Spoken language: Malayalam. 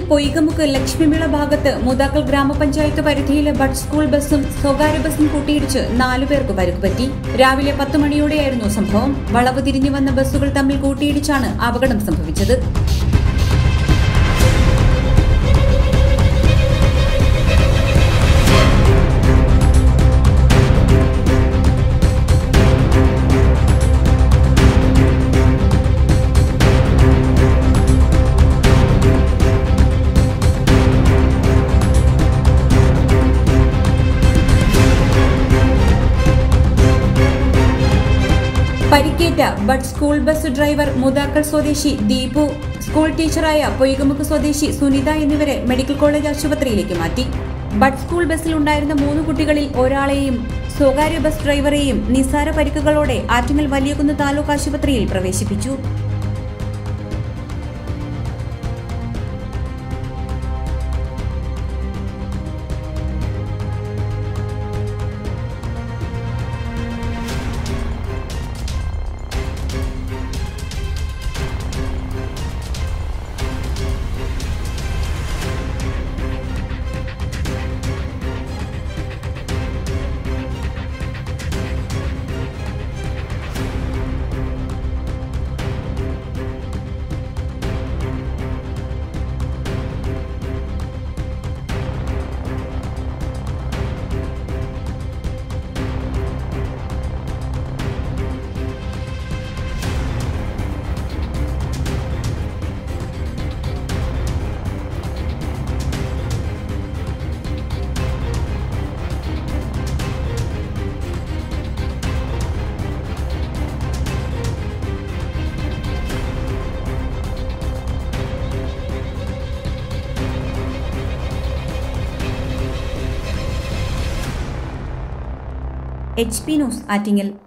പൊയ്കമുക്ക് ലക്ഷ്മിമിള ഭാഗത്ത് മുതാക്കൽ ഗ്രാമപഞ്ചായത്ത് പരിധിയിലെ ബഡ് സ്കൂൾ ബസും സ്വകാര്യ ബസും കൂട്ടിയിടിച്ച് നാലുപേർക്ക് പരുക്കുപറ്റി രാവിലെ പത്ത് മണിയോടെയായിരുന്നു സംഭവം വളവ് തിരിഞ്ഞു വന്ന ബസ്സുകൾ തമ്മിൽ കൂട്ടിയിടിച്ചാണ് അപകടം സംഭവിച്ചത് പരിക്കേറ്റ bud school bus driver Muthakkal സ്വദേശി ദീപു സ്കൂൾ ടീച്ചറായ പൊയ്കമുക്ക് സ്വദേശി സുനിത എന്നിവരെ മെഡിക്കൽ കോളേജ് ആശുപത്രിയിലേക്ക് മാറ്റി ബഡ് സ്കൂൾ ബസ്സിൽ ഉണ്ടായിരുന്ന മൂന്ന് കുട്ടികളിൽ ഒരാളെയും സ്വകാര്യ ബസ് ഡ്രൈവറെയും നിസ്സാര പരിക്കുകളോടെ ആറ്റിങ്ങൽ വലിയകുന്ന് താലൂക്ക് ആശുപത്രിയിൽ പ്രവേശിപ്പിച്ചു എച്ച് പി ന്യൂസ് ആറ്റിങ്ങൽ